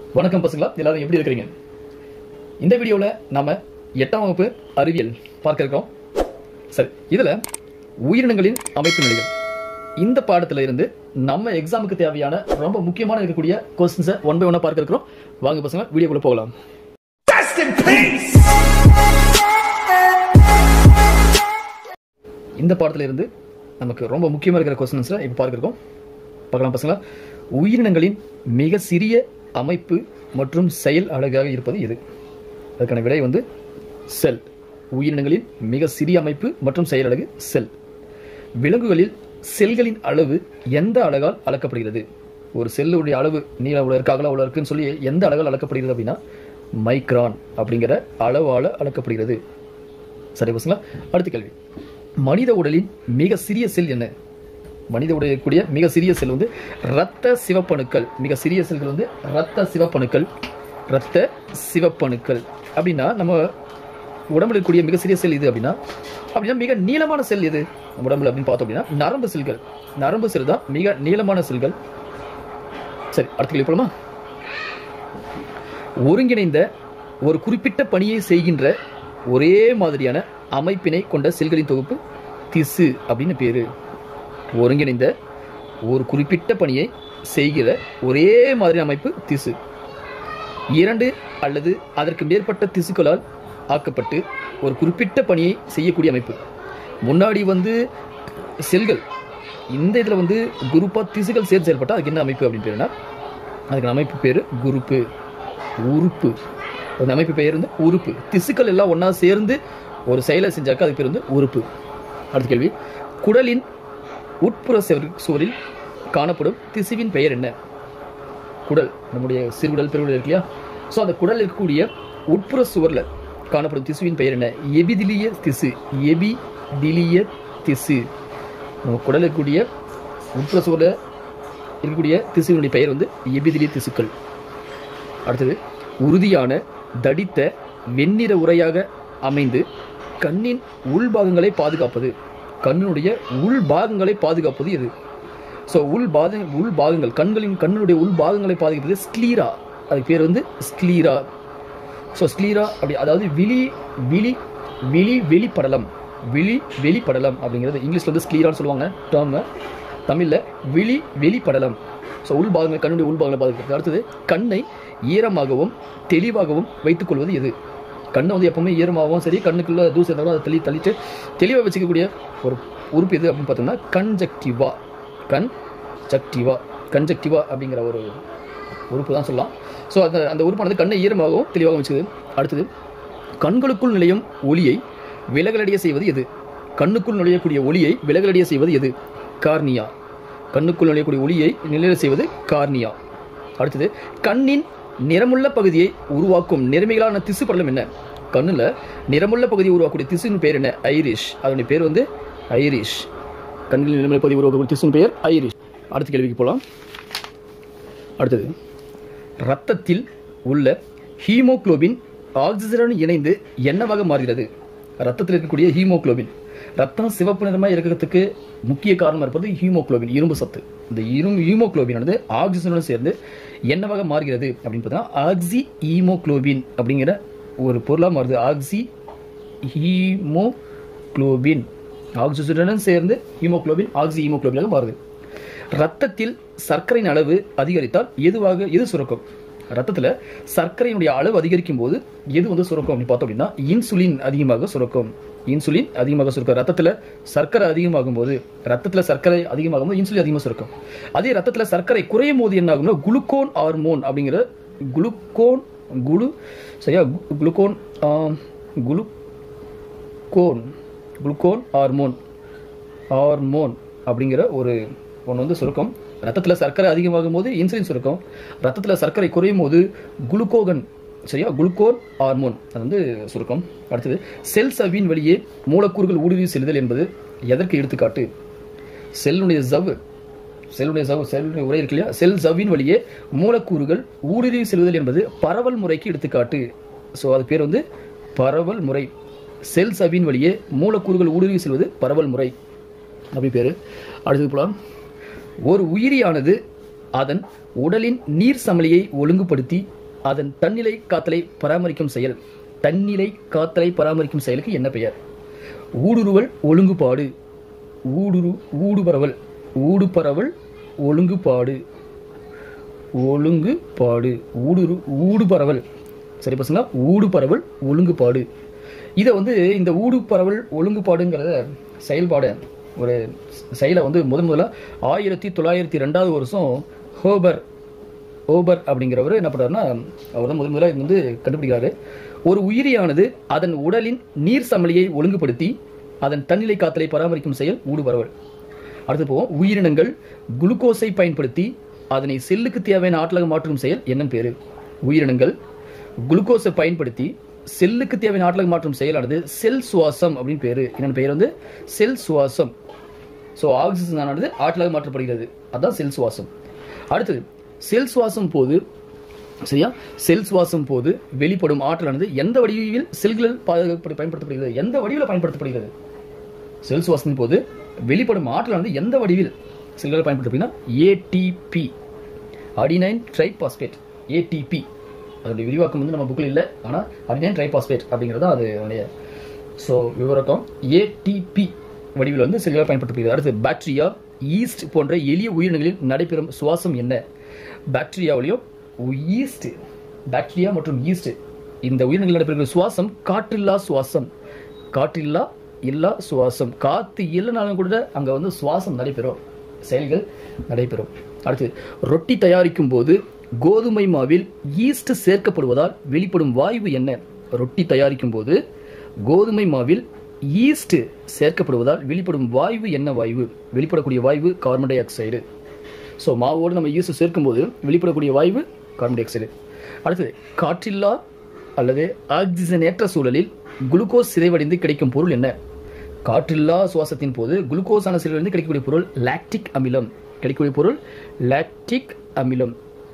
வணக்கம் பசங்களா எல்லாரும் எப்படி இருக்கிறீங்க இந்த வீடியோவில் நாம எட்டாம் வகுப்பு அறிவியல் பார்க்க இருக்கோம் சரி இதில் உயிரினங்களின் அமைப்பு நிலைகள் இந்த பாடத்துல இருந்து நம்ம எக்ஸாமுக்கு தேவையான ரொம்ப முக்கியமான இருக்கக்கூடிய கொஸ்டின்ஸை ஒன் பை ஒன்னாக பார்க்க இருக்கிறோம் வாங்க பசங்க வீடியோக்குள்ள போகலாம் Rest in peace! இந்த பாடத்துல இருந்து நமக்கு ரொம்ப முக்கியமாக இருக்கிற கொஸ்டின்ஸை இப்போ பார்க்க இருக்கோம் பார்க்கலாம் பசங்களா உயிரினங்களின் மிக சிறிய அமைப்பு மற்றும் செயல் அழகாக இருப்பது எது அதுக்கான விடை வந்து செல் உயிரினங்களின் மிக சிறிய அமைப்பு மற்றும் செயல் அழகு செல் விலங்குகளில் செல்களின் அளவு எந்த அழகால் அளக்கப்படுகிறது ஒரு செல்லுடைய அளவு நீள உள்ள இருக்கு அகல உள்ள இருக்குன்னு சொல்லி எந்த அழகால் அளக்கப்படுகிறது அப்படின்னா மைக்ரான் அப்படிங்கிற அளவால் அளக்கப்படுகிறது சரி பசங்களா அடுத்த கேள்வி மனித உடலின் மிக சிறிய செல் என்ன மனித உடலில் இருக்கக்கூடிய மிக சிறிய செல் வந்து இரத்த சிவப்பணுக்கள் மிக சிறிய செல்கள் வந்து இரத்த சிவப்பணுக்கள் இரத்த சிவப்பணுக்கள் அப்படின்னா நம்ம உடம்புல இருக்கக்கூடிய மிக சிறிய செல் இது அப்படின்னா அப்படின்னா மிக நீளமான செல் எது நம்ம உடம்புல அப்படின்னு பார்த்தோம் அப்படின்னா நரம்பு செல்கள் நரம்பு செல் தான் மிக நீளமான செல்கள் சரி அடுத்த கேள்வி போலாமா ஒருங்கிணைந்த ஒரு குறிப்பிட்ட பணியை செய்கின்ற ஒரே மாதிரியான அமைப்பினை கொண்ட செல்களின் தொகுப்பு திசு அப்படின்னு பேரு ஒருங்கிணைந்த ஒரு குறிப்பிட்ட பணியை செய்கிற ஒரே மாதிரி அமைப்பு திசு இரண்டு அல்லது அதற்கு மேற்பட்ட திசுக்களால் ஆக்கப்பட்டு ஒரு குறிப்பிட்ட பணியை செய்யக்கூடிய அமைப்பு முன்னாடி வந்து செல்கள் இந்த இதில் வந்து குரூப்பாக திசுகள் சேர்த்து செயல்பட்டால் அதுக்கு என்ன அமைப்பு அப்படின்னு பேருனா அதுக்கு அமைப்பு பேர் குரூப்பு உறுப்பு அந்த அமைப்பு பெயர் வந்து உறுப்பு திசுக்கள் எல்லாம் ஒன்றா சேர்ந்து ஒரு செயலை செஞ்சாக்க அதுக்கு பேர் வந்து உறுப்பு அடுத்த கேள்வி குடலின் உட்புற செவர் சுவரில் காணப்படும் திசுவின் பெயர் என்ன குடல் நம்முடைய சிறுகுடல் பெருகுடல் இருக்கு இல்லையா ஸோ அந்த குடல் இருக்கக்கூடிய உட்புற சுவரில் காணப்படும் திசுவின் பெயர் என்ன எபிதிலிய திசு எபிதிலிய திசு நம்ம குடல் இருக்கக்கூடிய உட்புற சுவரில் இருக்கக்கூடிய திசுவினுடைய பெயர் வந்து எபிதிலிய திசுக்கள் அடுத்தது உறுதியான தடித்த வெண்ணிற உரையாக அமைந்து கண்ணின் உள்பாகங்களை பாதுகாப்பது கண்ணினுடைய உள்பாகங்களை பாதுகாப்பது எது ஸோ உள் பாத உள் பாகங்கள் கண்களின் கண்ணினுடைய உள் பாகங்களை பாதுகாப்பது ஸ்க்லீரா அதுக்கு பேர் வந்து ஸ்க்லீரா ஸோ ஸ்க்லீரா அப்படி அதாவது விழி விழி விழி வெளிப்படலம் விழி வெளிப்படலம் அப்படிங்கிறது இங்கிலீஷில் வந்து ஸ்க்லீரான்னு சொல்லுவாங்க டேர்மு தமிழில் விழி வெளிப்படலம் ஸோ உள் பாகங்கள் கண்ணுடைய உள் பாகங்களை பாதுகாக்கிறது அடுத்தது கண்ணை ஈரமாகவும் தெளிவாகவும் வைத்துக்கொள்வது எது கண்ணை வந்து எப்பவுமே ஈரமாகவும் சரி கண்ணுக்குள்ளே தூசி இருந்தாலும் அதை தெளி தள்ளிட்டு தெளிவாக வச்சுக்கக்கூடிய ஒரு உறுப்பு எது அப்படின்னு பார்த்தோம்னா கன்ஜக்டிவா கண் ஜக்டிவா கன்ஜக்டிவா அப்படிங்கிற ஒரு உறுப்பு தான் சொல்லலாம் ஸோ அந்த அந்த உறுப்பானது கண்ணை ஈரமாகவும் தெளிவாகவும் வச்சுக்குது அடுத்தது கண்களுக்குள் நுழையும் ஒளியை விலகலடைய செய்வது எது கண்ணுக்குள் நுழையக்கூடிய ஒளியை விலகலடைய செய்வது எது கார்னியா கண்ணுக்குள் நுழையக்கூடிய ஒளியை நிலைய செய்வது கார்னியா அடுத்தது கண்ணின் நிறமுள்ள பகுதியை உருவாக்கும் நிறமைகளான திசு படலம் என்ன கண்ணில் நிறமுள்ள பகுதியை உருவாக்கக்கூடிய திசுவின் பேர் என்ன ஐரிஷ் அதனுடைய பேர் வந்து ஐரிஷ் கண்களின் நிறமுள்ள பகுதியை உருவாக்கக்கூடிய திசுவின் பெயர் ஐரிஷ் அடுத்த கேள்விக்கு போகலாம் அடுத்தது இரத்தத்தில் உள்ள ஹீமோகுளோபின் ஆக்சிஜனுடன் இணைந்து என்னவாக மாறுகிறது ரத்தத்தில் இருக்கக்கூடிய ஹீமோகுளோபின் ரத்தம் சிவப்பு நிறமாக இருக்கிறதுக்கு முக்கிய காரணமாக இருப்பது ஹீமோகுளோபின் இரும்பு சத்து இந்த இரும் ஹீமோகுளோபினானது ஆக்சிஜனுடன் சேர்ந்து என்னவாக மாறுகிறது அப்படின்னு பார்த்தா ஆக்சி ஹீமோகுளோபின் அப்படிங்கிற ஒரு பொருளாக மாறுது ஆக்சி ஹீமோகுளோபின் ஆக்சிஜனுடன் சேர்ந்து ஹீமோகுளோபின் ஆக்சி ஹீமோகுளோபினாக மாறுது ரத்தத்தில் சர்க்கரையின் அளவு அதிகரித்தால் எதுவாக எது சுரக்கும் ரத்தத்தில் சர்க்கரையினுடைய அளவு அதிகரிக்கும் போது எது வந்து சுரக்கும் அப்படின்னு பார்த்தோம் அப்படின்னா இன்சுலின் அதிகமாக சுரக்கும் இன்சுலின் அதிகமாக சுரக்கும் ரத்தத்தில் சர்க்கரை அதிகமாகும் போது ரத்தத்தில் சர்க்கரை அதிகமாகும் போது இன்சுலின் அதிகமாக சுரக்கும் அதே ரத்தத்தில் சர்க்கரை குறையும் போது என்ன ஆகும்னா குளுக்கோன் ஹார்மோன் அப்படிங்கிற குளுக்கோன் குளு சரியா glucagon glucagon glucagon hormone hormone அப்படிங்கிற ஒரு ஒன்று வந்து சுருக்கம் ரத்தத்தில் சர்க்கரை அதிகமாகும் போது இன்சுலின் சுருக்கம் ரத்தத்தில் சர்க்கரை குறையும் போது குளுக்கோகன் சரியா குளுக்கோன் ஹார்மோன் அது வந்து சுருக்கம் அடுத்தது செல் சவ்வின் வழியே மூலக்கூறுகள் ஊடுருவி செல்லுதல் என்பது எதற்கு எடுத்துக்காட்டு செல்லுடைய ஜவ் செல்லுடைய ஜவ் செல்லுடைய உரை இருக்கு இல்லையா செல் ஜவ்வின் வழியே மூலக்கூறுகள் ஊடுருவி செல்லுதல் என்பது பரவல் முறைக்கு எடுத்துக்காட்டு ஸோ அது பேர் வந்து பரவல் முறை செல் சவ்வின் வழியே மூலக்கூறுகள் ஊடுருவி செல்வது பரவல் முறை அப்படி பேர் அடுத்தது போலாம் ஒரு உயிரியானது அதன் உடலின் நீர் சமநிலையை ஒழுங்குபடுத்தி அதன் தன்னிலை காத்தலை பராமரிக்கும் செயல் தன்னிலை காத்தலை பராமரிக்கும் செயலுக்கு என்ன பெயர் ஊடுருவல் ஒழுங்குபாடு ஊடுரு ஊடுபரவல் ஊடுபரவல் ஒழுங்குபாடு ஒழுங்குபாடு ஊடுரு ஊடுபரவல் சரி பசங்களா ஊடுபரவல் ஒழுங்குபாடு இதை வந்து இந்த ஊடுபரவல் ஒழுங்குபாடுங்கிற செயல்பாடு ஒரு செயலை வந்து முதன் முதல்ல ஆயிரத்தி தொள்ளாயிரத்தி ரெண்டாவது வருஷம் ஹோபர் ஓபர் அப்படிங்கிறவர் என்ன பண்ணுறாருன்னா அவர் தான் முதன் முதல்ல இது வந்து கண்டுபிடிக்கிறாரு ஒரு உயிரியானது அதன் உடலின் நீர் சமநிலையை ஒழுங்குபடுத்தி அதன் தன்னிலை காத்தலை பராமரிக்கும் செயல் ஊடுபரவல் அடுத்து போவோம் உயிரினங்கள் குளுக்கோஸை பயன்படுத்தி அதனை செல்லுக்கு தேவையான ஆற்றலாக மாற்றும் செயல் என்னன்னு பேரு உயிரினங்கள் குளுக்கோஸை பயன்படுத்தி செல்லுக்கு தேவையான ஆற்றலாக மாற்றும் செயலானது செல் சுவாசம் அப்படின்னு பேரு என்னென்ன பேர் வந்து செல் சுவாசம் ஸோ ஆக்சிஜன் ஆனது ஆற்றலாக மாற்றப்படுகிறது அதான் செல் சுவாசம் அடுத்தது செல் சுவாசம் போது சரியா செல் சுவாசம் போது வெளிப்படும் ஆற்றலானது எந்த வடிவில் செல்களில் பாதுகாப்பு பயன்படுத்தப்படுகிறது எந்த வடிவில் பயன்படுத்தப்படுகிறது செல் சுவாசத்தின் போது வெளிப்படும் ஆற்றலானது எந்த வடிவில் செல்களில் பயன்படுத்தப்படுதுன்னா ஏடிபி அடினைன் ட்ரைபாஸ்பேட் ஏடிபி அதோடைய விரிவாக்கம் வந்து நம்ம புக்கில் இல்லை ஆனால் அடினைன் ட்ரைபாஸ்பேட் அப்படிங்கிறது தான் அது அதனுடைய ஸோ விவரக்கம் ஏடிபி வடிவில் வந்து செல்களால் பயன்படுத்தப்படுகிறது அடுத்து பாக்டீரியா ஈஸ்ட் போன்ற எளிய உயிரினங்களில் நடைபெறும் சுவாசம் என்ன பாக்டீரியாவிலையும் ஈஸ்ட் பாக்டீரியா மற்றும் ஈஸ்ட் இந்த உயிரினங்களில் நடைபெறுகிற சுவாசம் காற்றில்லா சுவாசம் காற்றில்லா இல்லா சுவாசம் காத்து இல்லைனாலும் கூட அங்கே வந்து சுவாசம் நடைபெறும் செயல்கள் நடைபெறும் அடுத்து ரொட்டி தயாரிக்கும் போது கோதுமை மாவில் ஈஸ்ட் சேர்க்கப்படுவதால் வெளிப்படும் வாயு என்ன ரொட்டி தயாரிக்கும் போது கோதுமை மாவில் ஈஸ்ட் சேர்க்கப்படுவதால் வெளிப்படும் வாயு என்ன வாயு வெளிப்படக்கூடிய வாயு கார்பன் டை ஆக்சைடு ஸோ மாவோடு நம்ம ஈஸ்ட் சேர்க்கும்போது வெளிப்படக்கூடிய வாயு கார்பன் டை ஆக்சைடு அடுத்தது காற்றில்லா அல்லது ஆக்சிஜனேற்ற சூழலில் குளுக்கோஸ் சிதைவடைந்து கிடைக்கும் பொருள் என்ன காற்றில்லா சுவாசத்தின் போது குளுக்கோஸான சிதைவடைந்து கிடைக்கக்கூடிய பொருள் லாக்டிக் அமிலம் கிடைக்கக்கூடிய பொருள் லாக்டிக் அமிலம்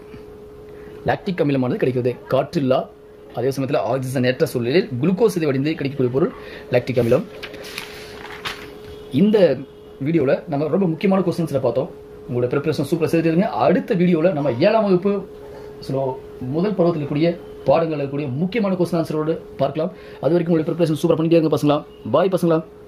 லாக்டிக் அமிலமானது கிடைக்கிறது காற்றில்லா அதே சமயத்தில் ஆக்சிஜன் ஏற்ற சூழலில் குளுக்கோஸ் சிதைவடைந்து கிடைக்கக்கூடிய பொருள் லாக்டிக் அமிலம் இந்த வீடியோவில் நம்ம ரொம்ப முக்கியமான கொஸ்டின்ஸில் பார்த்தோம் உங்களோட ப்ரிப்பரேஷன் சூப்பர் செய்திருங்க அடுத்த வீடியோவில் நம்ம ஏழாம் வகுப்பு ஸோ முதல் பருவத்தில் இருக்கக்கூடிய பாடங்கள் இருக்கக்கூடிய முக்கியமான கொஸ்டின் ஆன்சரோடு பார்க்கலாம் அது வரைக்கும் உங்களுடைய ப்ரிப்பரேஷன் சூப்பர் பண்ணிட்டே இருங்க பசங்களா பாய் பசங்களா